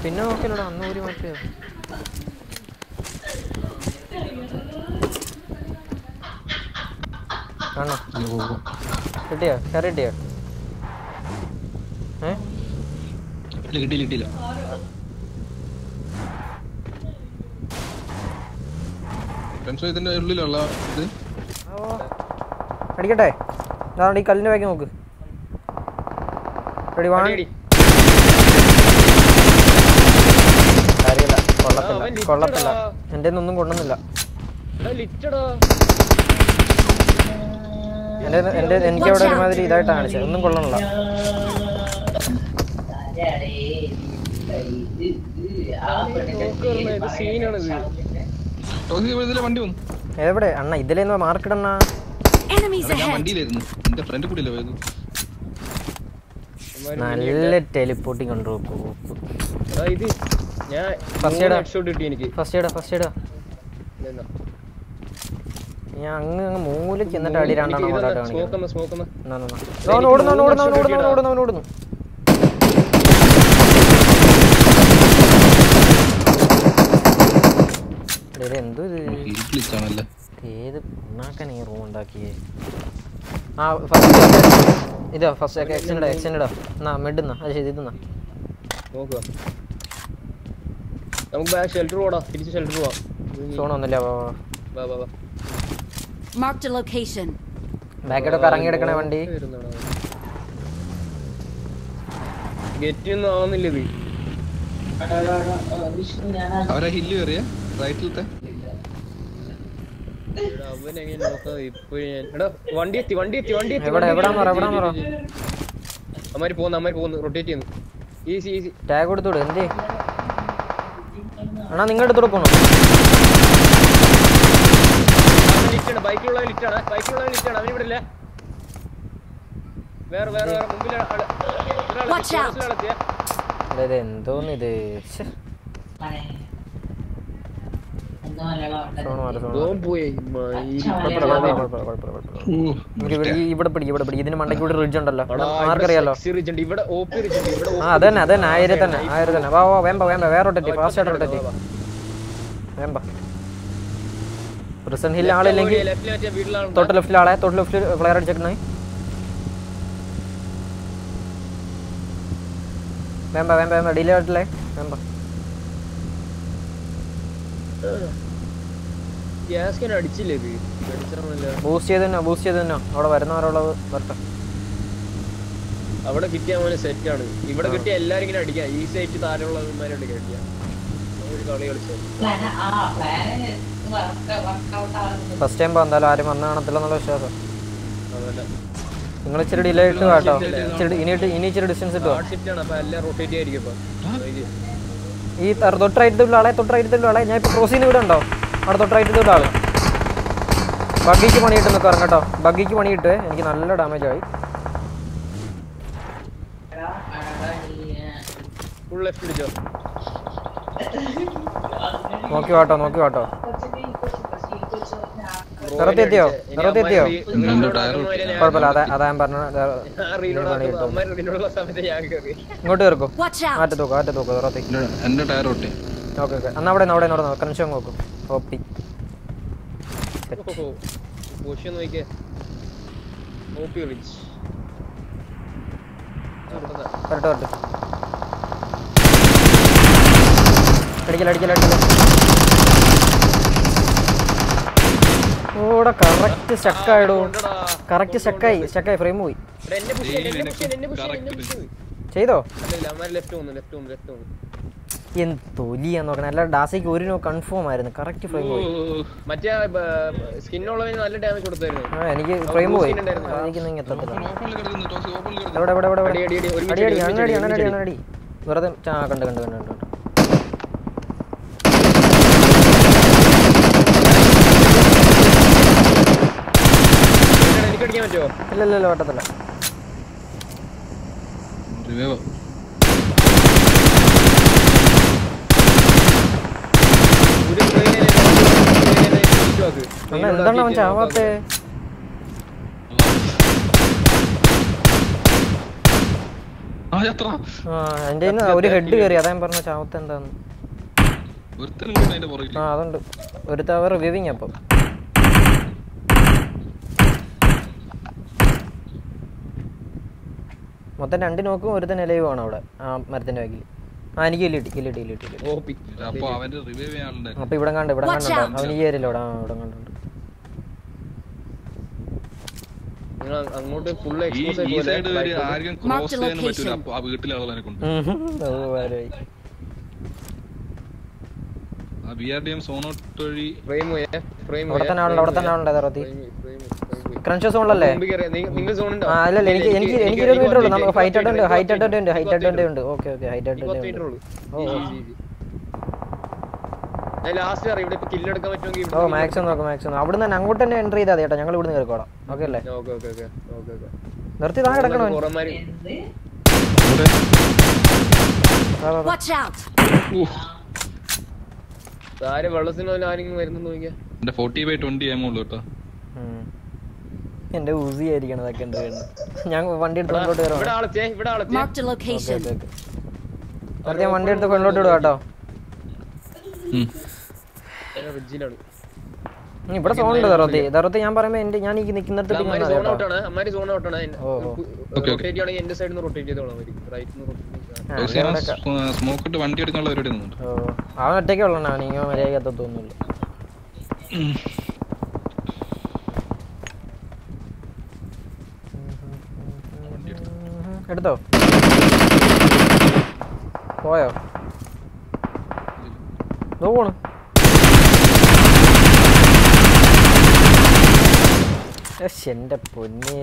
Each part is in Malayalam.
പിന്നെ നോക്കില്ലടാ അന്ന് ഒരു മാറ്റിയോ ആണോ കിട്ടിയോ കയറി കിട്ടിയോ ഏ ഇല്ല കിട്ടിയില്ല കിട്ടിയില്ല ഫ്രണ്ട്സ് ഇതിന്റെ ഉള്ളിലുള്ള ഇത് അടിക്കട്ടെ ഇതാണ് ഈ കല്ലിന്റെ ബാക്കി നോക്ക് റെഡി വാ അടി. കാര്യമില്ല ആ, അവൻ കൊള്ളത്തില്ല ലിറ്റടാ. കൊള്ളത്തില്ല എൻ്റെ ഒന്നും കൊണ്ടുവന്നില്ല എടാ, ലിറ്റടാ. എൻ്റെ എൻ്റെ എനിക്ക് അവിടെ ഒരുമാതിരി ഇതായിട്ടാണ് കാണിച്ചത് ഒന്നും കൊള്ളണില്ല നോക്ക് പറഞ്ഞ ഇത് സീനാണിത്. ടോസി ഇതിലെ വണ്ടി വന്നു എവിടെ അണ്ണ ഇതിലേന്ന് മാർക്കിടണ്ണ Enemies അല്ല, ഞാൻ ahead! വണ്ടിയിലായിരുന്നു എന്റെ ഫ്രണ്ട് കൂടിയല്ലേ പോയത് അവന്മാര് നല്ല ടെലിപ്പോർട്ടിങ് കൊണ്ട് എടാ, ഇത് ഞാൻ First മൂന്ന് aid ആ. headshot കിട്ടി എനിക്ക് ഫസ്റ്റ് എയ്ഡാ ഫസ്റ്റ് എയ്ഡാ ഇതെന്നാ. ഞാൻ അങ്ങ് അങ്ങ് മൂലയ്ക്ക് എന്നിട്ട് അടി രണ്ടെണ്ണം എനിക്ക് കൊണ്ടാട്ട് ഇതെന്നാ, smoke കാണിക്കുന്നത് എന്നാ, smoke എന്നാ. എന്നാ, എന്നാ, എന്നാ. അവൻ ഓടുന്നു അവൻ ഓടുന്നു അവൻ ഓടുന്നു അവൻ ഓടുന്നു അവൻ ഓടുന്നു എടേ, ഇത് എന്തോ ഇത് ഹിൽക്ലിച്ചാണല്ലേ ഏത് ഉണ്ടാക്കാൻ ഈ റൂം ഉണ്ടാക്കിയേ ആ ഫസ്റ്റ് ഇതാ ഫസ്റ്റ് എക്സിൻ്റെ എക്സിൻ്റെ എന്നാ മിഡുന്നാ അത് ശരി ഇതെന്നാ നോക്കുക നമുക്ക് ബാക്ക് ഷെൽട്ടർ പോടാ തിരിച്ച് ഷെൽട്ടർ പോവാം സോണൊന്നുമില്ല വാ വാ വാ Marked a location. ബാക്കിലോട്ടൊക്കെ ഇറങ്ങി എടുക്കണ വണ്ടി ഗെറ്റ് ഒന്നും ആവുന്നില്ല ഇത് അവരാ ഹില്ല് കയറിയ റൈറ്റിലത്തെ എടാ, അവനെങ്ങനെ നോക്കാം ഇപ്പോഴും ഞാൻ എടാ വണ്ടി എത്തി വണ്ടി എത്തി വണ്ടി എത്തി എവിടെ, എവിടാന്ന് പറ, എവിടാന്ന് പറ. അമ്മാര് പോകുന്നു അമ്മാര് പോകുന്നു റൊട്ടേറ്റ് ചെയ്യുന്നു ഈസി ഈസി ടാഗ് കൊടുത്തോട് എന്തേ അണ്ണാ നിങ്ങളുടെ അടുത്തോടെ പോണോ ലിറ്റാണ് ബൈക്കിലുള്ള ലിറ്റാണ് ബൈക്കിലുള്ള ലിറ്റാണ് അവൻ ഇവിടെ ഇല്ല വേറെ വേറെ വേറെ മുമ്പിൽ ആള് ഒരാള് Watch out. forest ലാളെത്തിയെ. ഇത് എന്തോന്ന് ഇത് ശ്ശെ. സോണ് മാറ്, സോണ് മാറ്. ഓൻ പോയി മയില്. കുഴപ്പമില്ല, കുഴപ്പമില്ല, കുഴപ്പമില്ല, കുഴപ്പമില്ല, കുഴപ്പമില്ല. നമുക്ക് ഇവിടെ ഈ- ഇവിടെ പിടി ഇവിടെ പിടി ഇതിന് മണ്ടയ്ക്ക് കൂടി റിഡ്ജ് ഉണ്ടല്ലോ എടാ, ഇവിടെ ആർക്കറിയാലോ sexy ridge ഉണ്ട്. ഇവിടെ ഓപ്പി ridge ഉണ്ട്. ഇവിടെ ആ അതന്നെ അതന്നെ ആയിരം തന്നെ ആയിരം തന്നെ വാ വാ വേമ്പ വേമ്പ വേറെ റൊട്ടേറ്റ് ഫാസ്റ്റ് ആയിട്ട് റൊട്ടേറ്റ് വേമ്പ റിസൺ ഹിൽ ആളില്ലെങ്കിൽ ലെഫ്റ്റിൽ മറ്റേ വീട്ടിലാണ് തൊട്ട് ലെഫ്റ്റിൽ ആളെ തൊട്ട് ലെഫ്റ്റിൽ ഫ്ലെയർ അടിച്ചേക്കണേ വേമ്പ വേമ്പ വേമ്പ ഡിലേ ആയിട്ടില്ലേ വേമ്പ ഗ്യാസ് ക്യാൻ അടിച്ചില്ലേ ഇത് അടിച്ചാണല്ലോ ബൂസ്റ്റ് ചെയ്ത് തന്നെ ബൂസ്റ്റ് ചെയ്ത് തന്നെ അവിടെ വരുന്നവരുള്ളത് വരട്ടെ അവിടെ കിട്ടിയ മോനെ സെറ്റ് ആണ് ഇവിടെ കിട്ടിയ എല്ലാരും ഇങ്ങനെ അടിക്കാം ഈസി ആയിട്ട് താരമുള്ളവന്മാരെ അടിക്കാം അടിക്കാം ഒരു കളി കളിച്ചത് ഫസ്റ്റ് ടൈം എന്തായാലും ആരും വന്ന് കാണത്തില്ല എന്നുള്ള വിശ്വാസം അതല്ല നിങ്ങൾ ഇച്ചിരി ഡിലേ ഇട്ട് കേട്ടോ ഇച്ചിരി ഇനി ഇട്ട് ഇനി ഇച്ചിരി ഡിസ്റ്റൻസ് ഇട്ടോ ഹാർഡ് ഷിഫ്റ്റ് ആണ് അപ്പൊ എല്ലാം റൊട്ടേറ്റ് ചെയ്യായിരിക്കും ഇപ്പൊ ഇത് ഈ ത- തൊട്ടറൈറ്റത്തുള്ള ആളെ തൊട്ടറൈറ്റത്തുള്ള ആളെ ഞാൻ ഇപ്പോൾ ക്രോസ് ചെയ്യുന്ന ഇവിടെ ഉണ്ടോ അവിടെ തൊട്ടറൈറ്റത്തുള്ള ആള് ബഗ്ഗിക്ക് പണിയിട്ട് നിൽക്കാം കേട്ടോ ബഗ്ഗിക്ക് പണിയിട്ട് എനിക്ക് നല്ല ഡാമേജ് ആയി ഫുൾ ലെഫ്റ്റ് അടിച്ചോ നോക്കി വാട്ടോ നോക്കി വാട്ടോ നിറത്തി എത്തിയോ നിറത്തി എത്തിയോ കുഴപ്പമില്ല അതാ അതാ ഞാൻ പറഞ്ഞ റീലോടുള്ള സമയത്ത് ഞാൻ കയറി ഇങ്ങോട്ട് കയറിക്കോ Watch out! ആറ്റ തൂക്കോ ആറ്റ തൂക്കോ നിറത്തി എന്റെ ടയർ ഒട്ടി ഓക്കെ ഓക്കെ എന്നാ അവിടെ അവിടെ അവിടെ കൺഷൻ നോക്കും ഓപ്പി പൊസിഷൻ നോക്കിയേ ഓപ്പി റിച്ച് വരട്ടെ വരട്ടെ അടിക്കല അടിക്കല അടിക്കല ഓടെ കറക്റ്റ് സ്റ്റക്കായിടോ കറക്റ്റ് സ്റ്റക്കായി സ്റ്റക്കായി ഫ്രെയിം പോയി എന്നെ പുഷ് എന്നെ പുഷ് എന്നെ പുഷ് എന്നെ പുഷ് ചെയ്തോ അല്ലല്ല അമ്മാര് ലെഫ്റ്റ് പോകുന്നു ലെഫ്റ്റ് പോകുന്നു ലെഫ്റ്റ് പോകുന്നു എന്ത് തൊലിയാ നോക്കണേ അല്ല ഡാസിക്ക് ഒരു നോ കൺഫേം ആയിരുന്നു കറക്റ്റ് ഫ്രെയിം പോയി മറ്റേ സ്കിന്നുള്ളവന് നല്ല ഡാമേജ് കൊടുത്തായിരുന്നു ആ എനിക്ക് ഫ്രെയിം പോയി skin ഉണ്ടായിരുന്നു. എനിക്ക് നിങ്ങൾ എത്തത്തില്ല ഓപ്പണിൽ കിടക്കുന്നു ടോസി ഓപ്പണിൽ കിടക്കുന്നു എവിടെ എവിടെ എവിടെ അടി എവിടെ അടി അടി ഒരുമിച്ച് അടി അടി, അടി ഒരുമിച്ച് അങ്ങനെ അടി, അടി അങ്ങനെ അടി ഒരുമിച്ച് അങ്ങനെ അടി വെറുതെ ആ കണ്ട് കണ്ട് കണ്ട് കണ്ട് കണ്ട്. അടി. എനിക്ക് അടിക്കാൻ പറ്റുമോ ഇല്ല ഇല്ല ഇല്ല പറ്റത്തില്ല റിവൈവ് ഒരു spray നെ- spray നെ തിരിച്ചു വാക്ക്. അണ്ണാ എന്താണ് അവൻ ചാവാത്തേ ആ എത്ര ആ എൻ്റെ കയ്യിന്ന് ഒരു ഹെഡ് കയറി അതാ ഞാൻ പറഞ്ഞ ചാവത്ത് എന്താന്ന് ഒരുത്തനും കൂടെ അതിന്റെ പുറകിൽ ആ അതുണ്ട് ഒരു തവർ റിവ്യൂവിങ് അപ്പം മൊത്തം രണ്ട് നോക്കും ഒരുത്തൻ നിലയും ആണ് അവിടെ ആ മരത്തിന്റെ ബാക്കിൽ ആ എനിക്ക് കില്ലിട്ടി കില്ലിട്ടി കില്ലിട്ടി കില്ലിട്ടി ഓപ്പി അപ്പൊ അവന്റെ റിവൈവ് ചെയ്യാൻ ആളുണ്ടായിരുന്നു അപ്പൊ ഇവിടെ കണ്ട് ഇവിടെ Watch കണ്ടുണ്ടോ out. അവൻ ഈ ഏരിയല്ലോ ഇവിടെ ആ ഇവിടെ കണ്ടുണ്ട് നിങ്ങൾ അങ്ങോട്ട് ഫുൾ ഈ എക്സ്പോസ് ഈ സൈഡ് വരെ ആർക്കും Mark ക്രോസ് the ചെയ്യാനും പറ്റൂല location. അപ്പൊ ആ വീട്ടിലെ ആളുകളെ കൊണ്ട് ഉം. അത് ഉപകാരമായി. ആ ബി ആർ ഡി എം സോണോട്ട് വഴി ഫ്രെയിം പോയേ ഫ്രെയിം അവിടെ തന്നെ ആളുണ്ട് അവിടെ തന്നെ ആളുണ്ട് അതറത്തി ക്രൺഷോ സോണിലല്ലേ നിങ്ങൾ സോൺ ഉണ്ടോ ആ അല്ലല്ല എനിക്ക് എനിക്ക് എനിക്ക് ഇരുപത് മീറ്റർ ഉള്ളൂ നമുക്ക് ഹൈറ്റ് അഡ്വന്റ് ഹൈറ്റ് അഡ്വന്റ് ഉണ്ട് ഹൈറ്റ് അഡ്വന്റ് ഉണ്ട് ഓക്കെ ഓക്കെ ഹൈറ്റ് അഡ്വന്റ് ഉണ്ട് ഓ ഓ. ഞാൻ ലാസ്റ്റ് അറിയാം ഇവിടെ ഇപ്പൊ കില്ലെടുക്കാൻ പറ്റുമെങ്കിൽ ഓ മാക്സിമം നോക്കാം മാക്സിമം അവിടെ നിന്ന് അവിടുന്ന് അങ്ങോട്ട് തന്നെ എൻട്രി ചെയ്താൽ ചേട്ടാ ഞങ്ങൾ ഇവിടുന്ന് കയറിക്കോളാം ഓക്കെ അല്ലേ okay okay okay okay okay നിർത്തി താഴെ കിടക്കണോ കുറമാര് വാ, വാ, വാ. Watch out! താരെ വെള്ളത്തിന് പോലും ആരെങ്കിലും വരുന്നു നോക്കിയാ എന്റെ ഫോർട്ടി ബൈ ട്വന്റി എം ഉള്ളു കേട്ടോ ഉം. എന്റെ ഊസി ആയിരിക്കണം അതൊക്കെ ഉണ്ട് ഞാൻ വണ്ടി എടുത്ത് ഫ്രണ്ടിലോട്ട് ഇവിടെ കയറാം ആളെത്തിയേ ഇവിടെ ആളെത്തിയേ Marked a location. നേരത്തെ ഞാൻ വണ്ടി എടുത്ത് ഫ്രണ്ടിലോട്ട് വിടുക കേട്ടോ ഉം. റിജിലാണ് ഉം, ഇവിടെ സോൺ ഉണ്ട് ദറത്തി ദറത്തി ഞാൻ പറയുമ്പോ എന്റെ ഞാൻ ഈ നിക്കുന്നിടത്ത് അമ്മാരി ഞാൻ സോൺ ഔട്ടാണ് അമ്മാരി സോൺ ഔട്ടാണ് ഓ, ഓ. റൊട്ടേറ്റ് ചെയ്യണമെങ്കിൽ എന്റെ സൈഡിൽ നിന്ന് റൊട്ടേറ്റ് ചെയ്തോളാം മതി റൈറ്റ് നിന്ന് റൊട്ടേറ്റ് സ്മോക്ക് ഇട്ട് വണ്ടി എടുക്കാനുള്ള പരിപാടി ഒന്നുണ്ട് ഓ അവൻ ഒറ്റയ്ക്ക് ഉള്ളതാണ് അവൻ ഇങ്ങനെ മര്യാദ തോന്നുന്നില്ല എടുത്തോ പോയോ ദോ പോണ് എസ് എന്റെ പൊന്നേ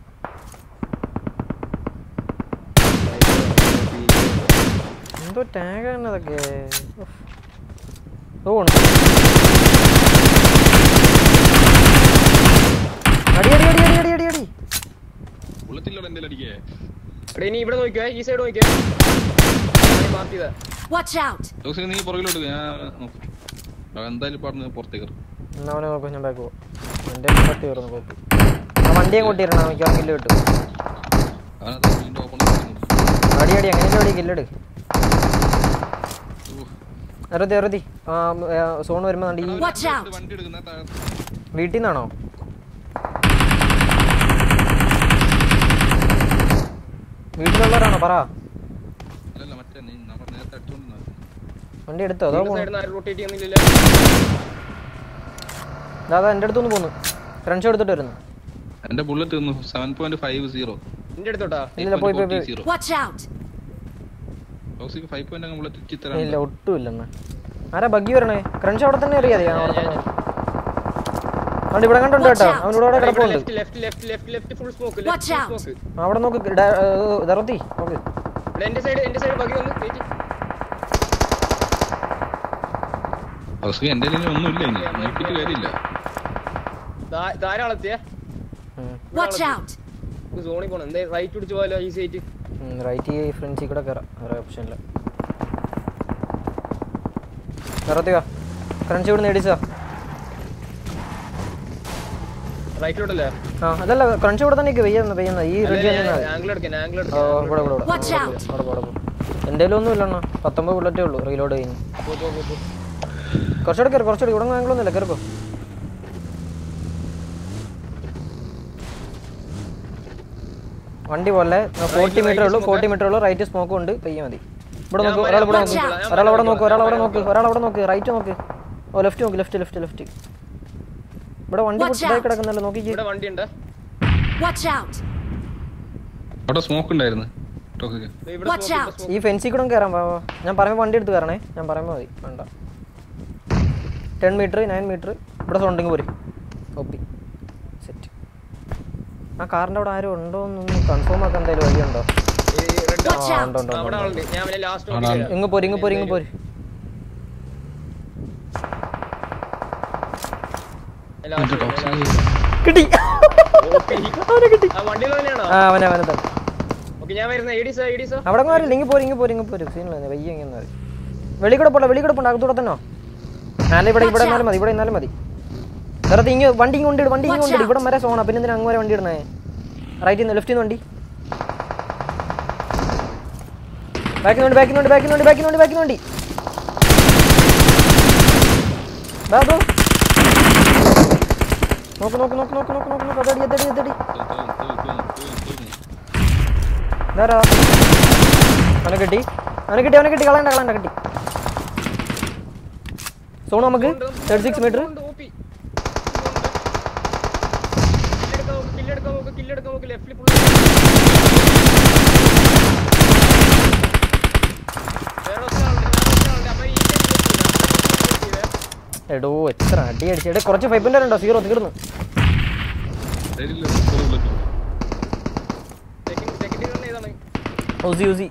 എന്തോ ടാഗാണ് അതൊക്കെ ഉഫ്. ദോ പോണ് അടി അടി അടി അടി അടി അടി അടി ബുള്ളറ്റില്ലോ എന്റെ അടിക്കേ എടാ ഇനി ഇവിടെ നോക്കിയോ ഈ സൈഡ് നോക്കിയോ മാർക്ക് ചെയ്താ Watch out! ജോസിന് നീ പുറകിലോട്ട് ഞാൻ നോക്കും അവൻ എന്തായാലും പറഞ്ഞ് പുറത്തേക്ക് ഇറങ്ങും. എന്നാ അവനെ നോക്കും ഞാൻ ബാക്ക് പോവാം എൻ്റെ പറ്റി കയറുന്നു കോപ്പി ആ വണ്ടി അങ്ങോട്ട് ഇരണം നമുക്ക് ആ കില്ല് കിട്ടും അവനത് വീണ്ടും ഓപ്പൺ ചെയ്യുന്നു അടി അടി എങ്ങനെയല്ലോ അടി കില്ലെട് അറുതി അറുതി ആ സോൺ വരുമ്പോ ദാണ്ട് ഈ Watch out! വണ്ടി എടുക്കുന്ന താഴെ വീട്ടിൽ നിന്നാണോ വീട്ടിലുള്ളവരാണോ പറ അല്ലല്ല മറ്റേ നീ നമ്മൾ നേരത്തെ അടിച്ചോണ്ടിരുന്ന വണ്ടി എടുത്തോ അതോ പോണു സൈഡിൽ നിന്ന് ആരും റൊട്ടേറ്റ് ചെയ്യുന്നില്ല അതാ എൻ്റെ അടുത്തൊന്ന് പോന്നു ഫ്രണ്ട്സ് എടുത്തിട്ട് വരുന്നു എന്റെ ബുള്ളറ്റ് ഒന്ന് സെവൻ പോയിന്റ് ഫൈവ് സീറോ എന്റെ അടുത്തോട്ടാ ഇല്ല പോയി പോയി പോയി സീറോ Watch out! ജോസിക്ക് ഫൈവ് പോയിന്റ് അങ്ങ് ബുള്ളറ്റ് ഇല്ല ചിത്തരാണ് ഒട്ടും ഇല്ലെന്ന് ആരാ ബഗ്ഗി വരണേ ക്രഞ്ച് അവിടെ തന്നെ അറിയാതെ ഞാൻ അവിടെ തന്നെ അതുകൊണ്ട് ഇവിടെ കണ്ടുണ്ട് കേട്ടോ അവനോട് അവിടെ കിടപ്പുണ്ട് left left left left left full smoke Watch out. Smoke അവിടെ നോക്ക് ദറത്തി നോക്ക് ഇവിടെ എന്റെ സൈഡ് എന്റെ സൈഡ് ബാക്കി വന്ന് വെയിറ്റ് ജോസിക്ക് എന്റെ കയ്യിൽ ഒന്നുമില്ല ഇനി നോക്കിയിട്ട് കാര്യമില്ല ധാരാളെത്തിയേ ഉം. Watch out! സോണിൽ പോണം എന്തേ റൈറ്റ് പിടിച്ച് പോയാലോ ഈ സൈറ്റ് റൈറ്റ് ഫ്രണ്ട്സിൽ കൂടെ കയറാം വേറെ ഓപ്ഷനില്ല കയറത്തി വാ ഫ്രണ്ട്സ് ഇവിടെ നേടിച്ചാ റൈറ്റിലോട്ടല്ലേ ആ അതല്ല ക്രഞ്ച് ഇവിടെ തന്നെ പെയ്യുന്നു പെയ്യുന്നത് ഈ റെഡി തന്നെ ആംഗിൾ എടുക്കാൻ ആംഗിൾ ഓ എടുക്കാൻ ഇവിടെ ഇവിടെ ഇവിടെ Watch out! അവിടെ ഇവിടെ എൻ്റെ ഒന്നും ഇല്ലണ്ണ പത്തൊമ്പത് ബുള്ളറ്റേ ഉള്ളൂ റീലോഡ് കഴിഞ്ഞ് പോ, പോ, പോ, പോ. കുറച്ചുകൂടെ കയറി കുറച്ചുകൂടെ ഇവിടെ ആംഗിളൊന്നും ഇല്ല കയറിക്കോ വണ്ടി പോലെ ഫോർട്ടി മീറ്റർ ഉള്ളൂ ഫോർട്ടി മീറ്റർ ഉള്ളൂ റൈറ്റ് സ്മോക്കും ഉണ്ട് പെയ്യ മതി ഇവിടെ നോക്ക് ഒരാൾ ഇവിടെ നോക്ക് ഒരാൾ അവിടെ നോക്ക് ഒരാൾ അവിടെ നോക്ക് ഒരാൾ അവിടെ നോക്ക് റൈറ്റ് നോക്ക് ഓ ലെഫ്റ്റ് നോക്ക് ലെഫ്റ്റ് ലെഫ്റ്റ് ലെഫ്റ്റ് ഇവിടെ വണ്ടി Watch ഇതായി out. കിടക്കുന്നല്ലോ നോക്കി ഇവിടെ വണ്ടി ഉണ്ട് Watch out! അവിടെ സ്മോക്ക് ഉണ്ടായിരുന്നു ജോസിക്ക് ഇവിടെ Watch smoke, out. ഇവിടെ ഈ ഫെൻസിൽ കൂടെ കയറാം വാ, വാ. ഞാൻ പറയുമ്പോൾ വണ്ടി എടുത്ത് കയറണേ ഞാൻ പറയുമ്പോൾ മതി വേണ്ട ടെൻ മീറ്റർ നയൻ മീറ്റർ ഇവിടെ സോണ്ടെങ്കിൽ പോരും കോപ്പി സെറ്റ് ആ കാറിൻ്റെ അവിടെ ആരും ഉണ്ടോ എന്നൊന്ന് കൺഫേം ആക്കാൻ എന്തായാലും വഴിയുണ്ടോ smoke. ഈ red ആ Watch out. ഉണ്ട് ഉണ്ട് ആ, അവിടെ ഉണ്ട് ആളുണ്ട് ഞാൻ അവനെ ലാസ്റ്റ് ആടാ. ഇങ്ങ് പോര് ഇങ്ങ് പോര് ഇങ്ങ് പോര് കിട്ടി അവനെ കിട്ടി ആ വണ്ടിയിൽ തന്നെയാണോ ആ അവനെ അവനെ തന്നെ ഓക്കെ ഞാൻ വരുന്ന എഡീസോ എഡീസോ അവിടെ മാറില്ല ഇങ്ങ് പോര് ഇങ്ങ് പോര് ഇങ്ങ് പോര് സീനില്ല വയ്യ ഇങ്ങനെ മതി വെളി കൂടെ പോട്ടെ വെളി കൂടെ പോണ്ട അകത്തൂടെ തന്നെ അല്ല ഇവിടെ ഇവിടെ എന്നാലും മതി ഇവിടെ എന്നാലും മതി വെറുതെ ഇങ്ങ് വണ്ടി ഇങ്ങ് കൊണ്ടിട് വണ്ടി ഇങ്ങ് കൊണ്ടിട് ഇവിടെ വരെ സോണ പിന്നെ എന്തിനാ അങ്ങ് വരെ വണ്ടി ഇടണേ റൈറ്റിൽ നിന്ന് ലെഫ്റ്റിൽ നിന്ന് വണ്ടി ബാക്കിനുണ്ട് ബാക്കിനുണ്ട് ബാക്കിനുണ്ട് ബാക്കിനുണ്ട് ബാക്കിനുണ്ട് ബാ ബ്രോ നോക്ക് നോക്ക് നോക്ക് നോക്ക് നോക്ക് നോക്ക് നോക്ക് അതടി അതടി അതടി ഇതാരാ അവനെ കിട്ടി അവനെ കിട്ടി അവനെ കിട്ടി കളയണ്ട കളയണ്ട കിട്ടി സോണു നമുക്ക് തേർട്ടി സിക്സ് മീറ്റർ കില്ലെടുക്കാൻ നോക്ക് കില്ലെടുക്കാൻ നോക്ക് ലെഫ്റ്റിൽ ഫുൾ വേറെ ഒരാളുണ്ട് വേറെ ഒരാളുണ്ട് അമ്മ ഈ എടോ എത്ര അടി അടിച്ച് എടേ കുറച്ച് ഫൈവ് പോയിന്റ് ഉണ്ടോ സീറോ തീർന്നു സെക്കൻഡ് സെക്കൻഡ് റൺ ഏതാണ് ഊസി ഊസി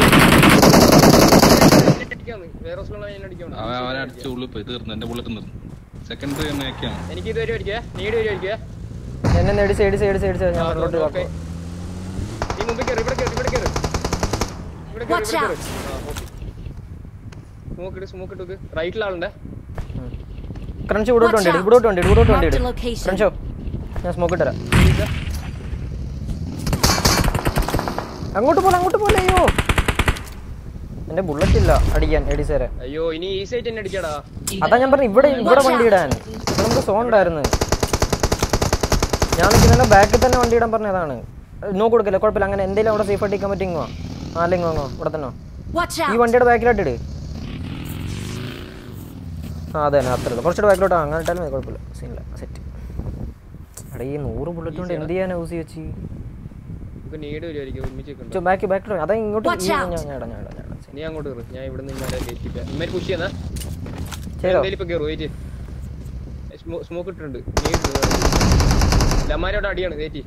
അടിക്കാന്ന് വേറെ ഒരാളെ ഞാൻ അടിക്കണം അവൻ അവനെ അടിച്ച് ഉള്ളിൽ പോയി തീർന്നു എന്റെ ബുള്ളറ്റ് തീർന്നു സെക്കൻഡ് തന്നെ ആക്കിയാണ് എനിക്ക് ഇത് വരെ അടിക്കുക നീട് വരെ അടിക്കുക എന്നെ നേടി സൈഡ് സൈഡ് സൈഡ് സൈഡ് ഞാൻ ഫ്രണ്ടോട്ട് ഓക്കെ കാക്കും ഈ മുമ്പിൽ കയറി ഇവിടെ കയറി ഇവിടെ കയറി ഇവിടെ കയറി Watch ഇവിടെ out. കയറി ആ ഓക്കെ സ്മോക്ക് ഇട്ട് സ്മോക്ക് ഇട്ട് റൈറ്റിൽ ആളുണ്ട് ക്രഞ്ച് ഇവിടോട്ട് Watch വണ്ടി out. ഇവിടോട്ട് വണ്ടി ഇവിടോട്ട് വണ്ടി Marked a location. ക്രഞ്ചോ ഞാൻ സ്മോക്ക് ഇട്ടരാം അങ്ങോട്ട് പോലെ അങ്ങോട്ട് പോലെ അയ്യോ എന്റെ ബുള്ളറ്റ് ഇല്ല അടിക്കാൻ എഡിസേരെ അയ്യോ ഇനി ഈ സൈറ്റ് തന്നെ അടിക്കടാ അതാ ഞാൻ പറഞ്ഞു ഇവിടെ ഇവിടെ വണ്ടി ഇടാൻ ഇവിടെ നമുക്ക് സോൺ ഉണ്ടായിരുന്നു ഞാൻ നിൽക്കുന്നതിന്റെ ബാക്കിൽ തന്നെ വണ്ടി ഇടാൻ പറഞ്ഞതാണ് നോ കൊടുക്കില്ല കുഴപ്പമില്ല അങ്ങനെ എന്തെങ്കിലും അവിടെ സേഫ് ആയിട്ട് നിൽക്കാൻ പറ്റിങ്ങോ അല്ലെങ്കിൽ വാങ്ങോ ഇവിടെ തന്നെ Watch ഈ out! വണ്ടിയുടെ ബാക്കിലോട്ട് ഇട് ആ അതെ തന്നെ അത്ര കുറച്ചുകൂടെ ബാക്കിലോട്ട് അങ്ങനെ ഇട്ടാലും മതി കുഴപ്പമില്ല സീനില്ല സെറ്റ് എടാ ഈ നൂറ് ബുള്ളറ്റ് കൊണ്ട് എന്ത് ചെയ്യാനാ ഊസി വെച്ച് നമുക്ക് നീട് വരുമായിരിക്കും ഒരുമിച്ച് നിൽക്കണ്ട ബാക്കി ബാക്കിലോട്ട് അതാ ഇങ്ങോട്ട് Watch ഈ- out. ഞാൻ ഞാൻ ഇടാം, ഞാൻ ഇടാം, ഞാൻ ഇടാം. നീ അങ്ങോട്ട് കയറി ഞാൻ ഇവിടെ നിന്ന് ഇങ്ങനെ കയറ്റിട്ട് ഇമ്മര് പുഷ് ചെയ്യുന്ന ചെയ്തോ എന്തായാലും ഇപ്പൊ കയറും വെയിറ്റ് സ്മോക്ക് ഇട്ടിട്ടുണ്ട് നീട് ലമാരോടെ അടിയാണ് വെയിറ്റ്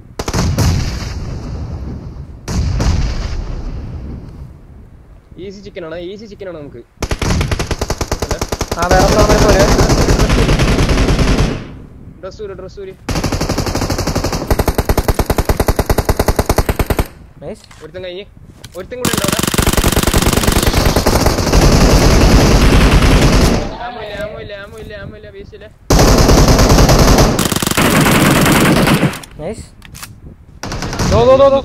ഈസി ചിക്കൻ ആണ് ഈസി ചിക്കൻ ആണ് നമുക്ക് ആ വേറെ സാധനം പോലെ ഡ്രസ് ഊര് ഡ്രസ് ഊര് നൈസ് ഒരുത്തൻ കഴിഞ്ഞ് ഒരുത്തൻ കൂടെ ഉണ്ടോ അവിടെ ആമോ ഇല്ല ആമോ ഇല്ല ആമോ ഇല്ല വേസ്റ്റ് ഇല്ല നൈസ് ദോ ദോ ദോ ദോ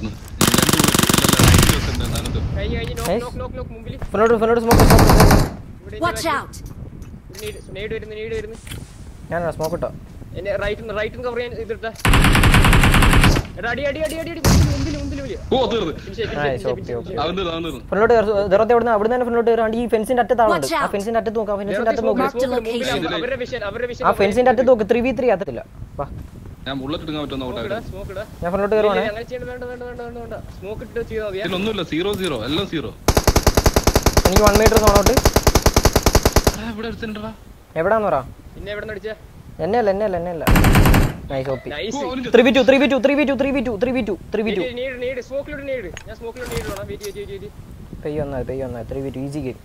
കഴിഞ്ഞ് കഴിഞ്ഞ് നോക്ക് Nice. നോക്ക് നോക്ക് നോക്ക് മുമ്പിൽ ഫുള്ളോട്ട് ഫുള്ളോട്ട് സ്മോക്ക് ഇവിടെ Watch out! നേട് വരുന്നു നേട് വരുന്നു ഞാൻ സ്മോക്ക് ഇട്ടോ എന്നെ റൈറ്റ് റൈറ്റും കവർ ചെയ്യാൻ ഇതിട്ട എടാ അടി അടി അടി അടി അടി മുമ്പിൽ മുമ്പിൽ മുമ്പിൽ ഓ തീർന്നു ഫിനിഷ് ചെയ്യ്, Nice, ഫിനിഷ് ചെയ്യ്, okay, ഫിനിഷ് okay. ചെയ്യ്. അവൻ തീർന്നു അവൻ തീർന്നു ഫ്രണ്ടിലോട്ട് ദറത്തെ അവിടുന്ന് അവിടുന്ന് തന്നെ ഫ്രണ്ടിലോട്ട് കയറാണ്ട് ഈ ഫെൻസിന്റെ അറ്റത്ത് ആളുണ്ട് Watch ആ out. ഫെൻസിന്റെ അറ്റത്ത് നോക്കാം ഫെൻസിന്റെ നേരത്തെ അറ്റത്ത് smoke നോക്ക് ഇല്ല, smoke ഇല്ല, Marked മുമ്പിൽ location. അവരുടെ വിഷൻ അവരുടെ വിഷൻ ആ ഫെൻസിന്റെ അറ്റത്ത് നോക്ക് ത്രീ വി ത്രീ അകത്തില്ല വാ ഞാൻ ബുള്ളറ്റ് എടുക്കാൻ പറ്റുമെന്ന് സ്മോക്ക് ഇടാ നോക്കട്ടെ സ്മോക്ക് ഇടാ ഞാൻ ഫ്രണ്ടിലോട്ട് കയറുവാണേ അങ്ങനെ ചെയ്യണ്ട വേണ്ട വേണ്ട വേണ്ട വേണ്ട വേണ്ട സ്മോക്ക് ഇട്ട് ചെയ്താൽ മതിയാ ഇതിലൊന്നുമില്ല സീറോ സീറോ എല്ലാം സീറോ എനിക്ക് വൺ മീറ്റർ സോണോട്ട് ഇവിടെ എടുത്തിട്ടുണ്ടാ എവിടാന്ന് പറ പിന്നെ എവിടെ നിന്ന് അടിച്ചാ എന്നെ അല്ല എന്നെ അല്ല എന്നെ അല്ല നൈസ് ഓപ്പി nice three V two three V two three V two three V two three V two three V two നീട് നീട് സ്മോക്കിലോട്ട് നീട് ഞാൻ സ്മോക്കിലോട്ട് നീട് വേണം വെയിറ്റ് വെയിറ്റ് വെയിറ്റ് പെയ്യ വന്നാൽ പെയ്യ വന്നാൽ three V two easy game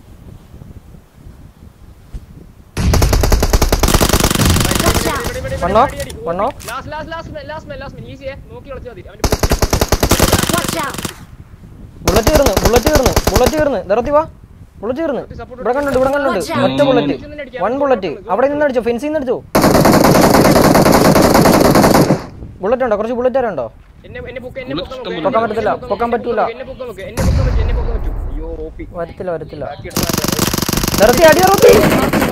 Watch out! One knock, one knock. Last last last last last easy നോക്കി കളിച്ചാൽ മതി അവന്റെ Watch out! ബുള്ളറ്റ് കയറുന്നു ബുള്ളറ്റ് കയറുന്നു ബുള്ളറ്റ് കയറുന്നു നിറത്തി വാ ബുള്ളറ്റ് കയറുന്നു ഇവിടെ കണ്ടുണ്ട് ഇവിടെ കണ്ടുണ്ട് Watch out. ഒറ്റ ബുള്ളറ്റ് വൺ ബുള്ളറ്റ് അവിടെ നിന്ന് അടിച്ചോ ഫെൻസിൽ നിന്ന് അടിച്ചോ ബുള്ളറ്റ് ഉണ്ടോ കുറച്ച് ബുള്ളറ്റ് ആരുണ്ടോ എന്നെ എന്നെ പൊക്ക എന്നെ പൊക്കാൻ നോക്ക്, പൊക്കാൻ എന്നെ പറ്റത്തില്ല, പൊക്കാൻ പൊക്കാൻ നോക്ക്, പറ്റൂല. എന്നെ പൊക്കാൻ നോക്ക് എന്നെ പൊക്കാൻ പറ്റും എന്നെ പൊക്കാൻ പറ്റും അയ്യോ ഓപ്പി വരത്തില്ല വരത്തില്ല ബാക്കി എടുത്താൽ നിറത്തി അടി നിറത്തി